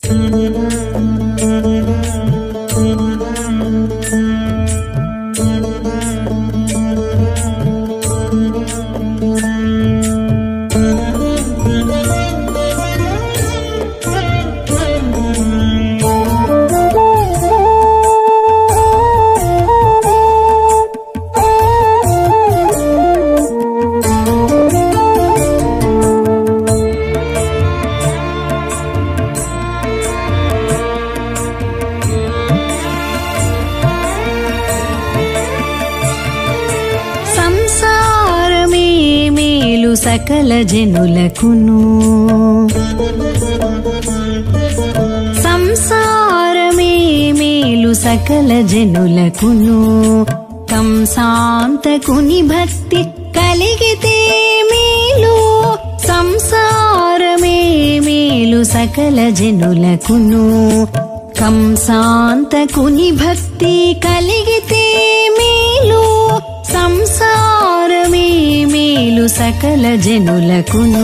సంసారమే మేలు సకల జనులకును సంసారమే మేలు సకల జనులకును కంసాంతకుని భక్తి కలిగితే మేలు సంసారమే మేలు సకల జనులకును కంసాంతకుని భక్తి కలిగితే మేలు సంసారమే మేలు సకల జనులకును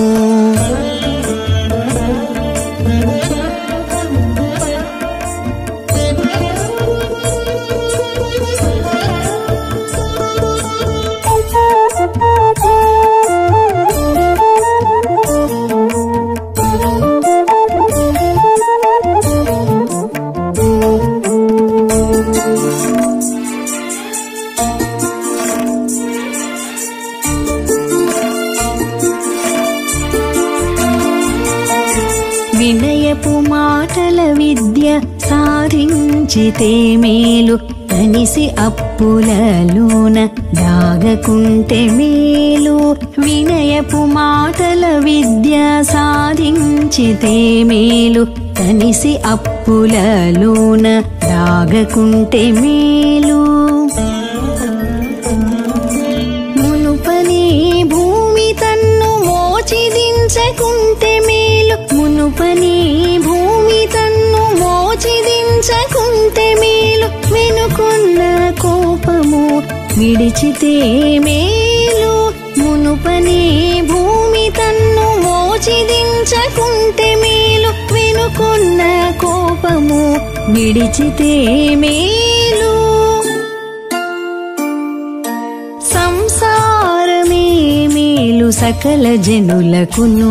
వినయపు మాటల విద్య సాధించితే మేలు తనిసి అప్పులలోన దాగకుంటే మేలు వినయపు మాటల విద్య సాధించితే మేలు తనిసి అప్పులలోన దాగకుంటే మేలు మునుపని భూమి తన్ను మోచిదించకుంటే మేలు మునుపని భూమి తన్ను మోచిదించకుంటే మేలు వెనుకున్న కోపము విడిచితే మేలు మునుపని భూమి తన్ను మోచిదించకుంటే మేలు వెనుకున్న కోపము విడిచితే మేలు సంసారమే మేలు సకల జనులకును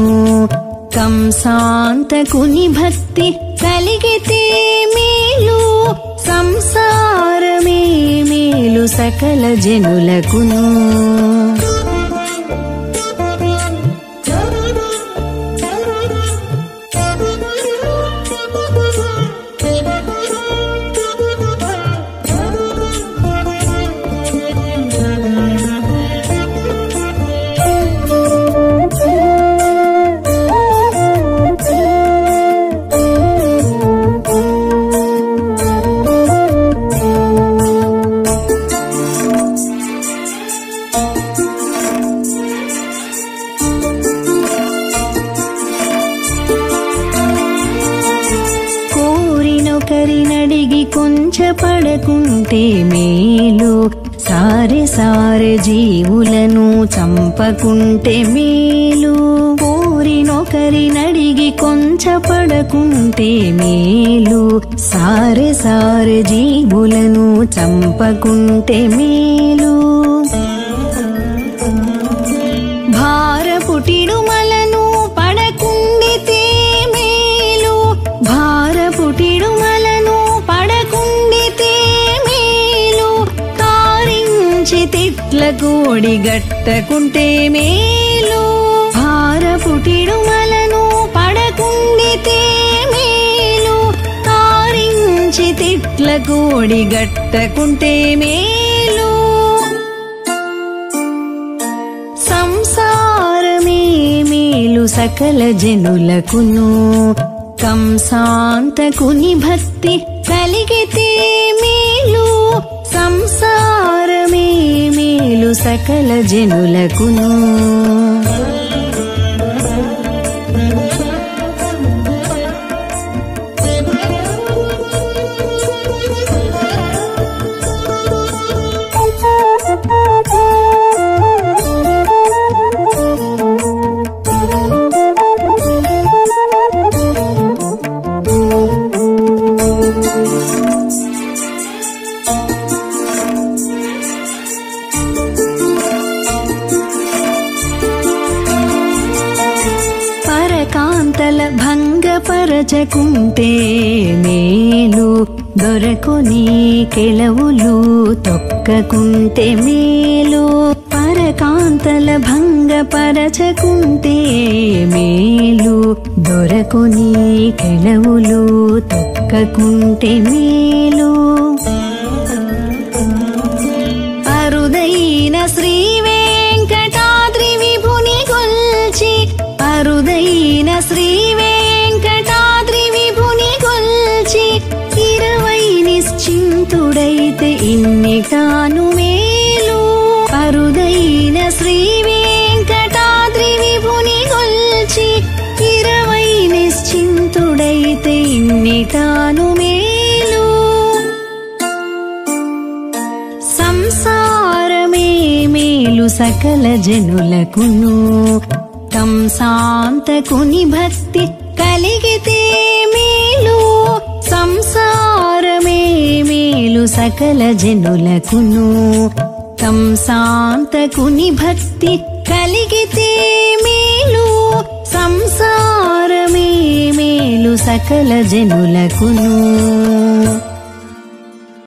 కంసాంతకుని భక్తి కలిగితే మేలు సంసారమే మేలు సకల జనులకును కోరినొకరినడిగి కొంచెపడకుంటే మేలు సారె సారె జీవులను చంపకుంటే మేలు కోరినొకరినడిగి కొంచెపడకుంటే మేలు సారె సారె జీవులను చంపకుంటే మేలు భారపుటిడుమలను పడకుండితే మేలు భారపుటిడుమలను పడకుండితే మేలు కారించి తిట్ల కోడి గట్టకుంటే మేలు భారపుటిడుమలను పడకుండితే మేలు కారించి తిట్ల కోడి గట్టకుంటే మేలు సంసారమే మేలు సకల జనులకును కంసాంతకుని భక్తి కలిగితే మేలు సంసారమే మేలు సకల జనులకును పరచకుంటే మేలు దొరకొని కెలవులు తొక్కకుంటే మేలు పరకాంతల భంగపరచకుంటే మేలు దొరకొని కెలవులు తొక్కకుంటే మేలు అరుదైన శ్రీ వెంకటాద్రి విభుని గొల్చి అరుదైన శ్రీ వెంకటాద్రి విభుని గొల్చి ఇరవై నిశ్చింతుడైతే ఇన్నిటాను మేలు అరుదైన శ్రీ వెంకటాద్రి విభుని గొల్చి ఇరవై నిశ్చింతుడైతే ఇన్నిటాను మేలు సంసారమే మేలు సకల జనులకును కంసాంతకుని భక్తి కలిగితే మేలు సంసారమే మేలు సకల జనులకును కంసాంతకుని భక్తి కలిగితే మేలు సంసారమే మేలు సకల జనులకును